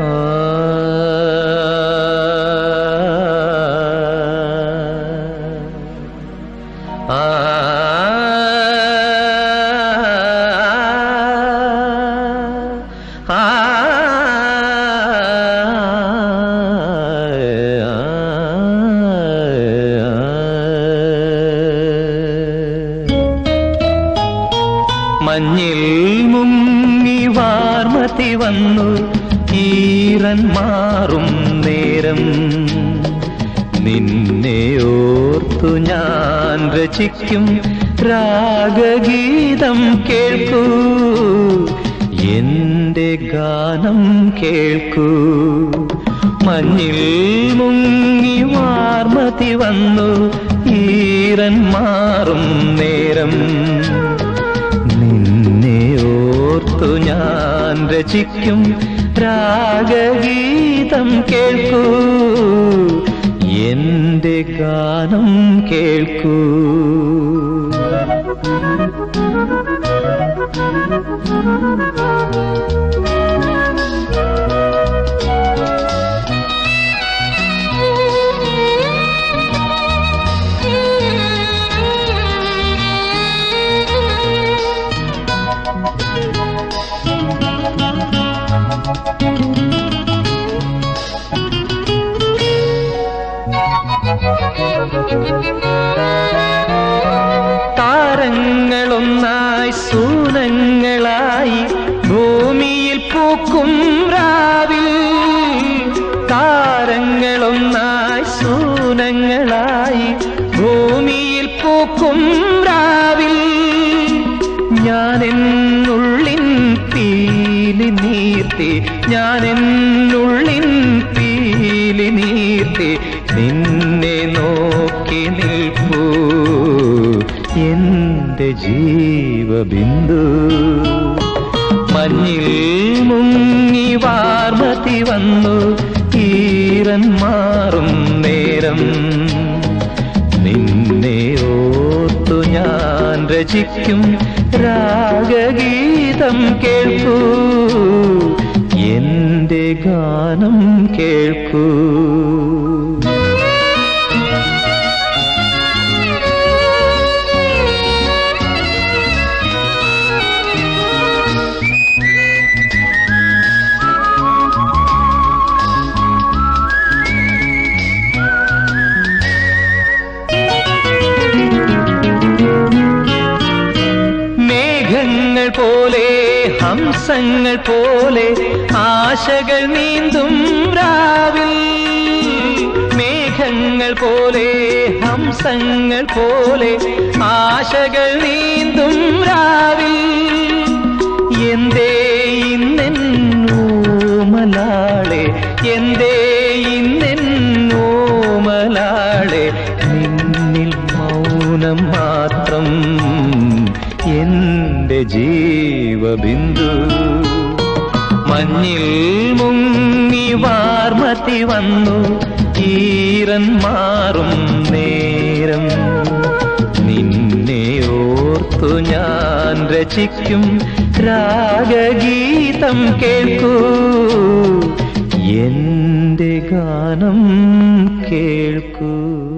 മഞ്ഞിൽ മുങ്ങി വാർമതി വന്നു ഈറൻ മാറും നേരം നിന്നെ ഓർത്തു ഞാൻ രചിക്കും രാഗഗീതം കേൾക്കൂ എന്റെ ഗാനം കേൾക്കൂ മഞ്ഞിൽ മുങ്ങി വാർമതി വന്നു ഈറൻ മാറും നേരം നിന്നെ ഓർത്തു ഞാൻ രചിക്കും രാഗഗീതം കേൾക്കൂ എന്റെ ഗാനം കേൾക്കൂ താരങ്ങളൊന്നായി സൂനങ്ങളായി ഭൂമിയിൽ പൂക്കും രാവിൽ താരങ്ങളൊന്നായി സൂനങ്ങളായി ഭൂമിയിൽ പൂക്കും രാവിൽ ഞാൻ എന്നുള്ളിൻ പീലി നീർത്തി ഞാൻ എന്നുള്ളിൻ പീലി നീർത്തി നിന്നെ നോക്കി നിൽപ്പൂ എന്റെ ജീവബിന്ദു മഞ്ഞിൽ മുങ്ങി വാർമതി വന്നു ഈറൻ മാറും നേരം നിന്നെ ഓർത്തു ഞാൻ രചിക്കും രാഗഗീതം കേൾക്കൂ എന്റെ ഗാനം കേൾക്കൂ മേഘങ്ങൾ പോലെ ഹംസങ്ങൾ പോലെ ആശകൾ നീന്തും രാവിൽ മേഘങ്ങൾ പോലെ ഹംസങ്ങൾ പോലെ ആശകൾ നീന്തും രാവിൽ എന്തേ ഇന്നെന്നോമലാളെ എന്തേ ഇന്നെന്നോമലാളെ നിന്നിൽ മൗനം മാത്രം എന്റെ ജീവബിന്ദു മഞ്ഞിൽ മുങ്ങി വാർമതി വന്നു ഈറൻ മാറും നേരം നിന്നെ ഓർത്തു ഞാൻ രചിക്കും രാഗഗീതം കേൾക്കൂ എന്റെ ഗാനം കേൾക്കൂ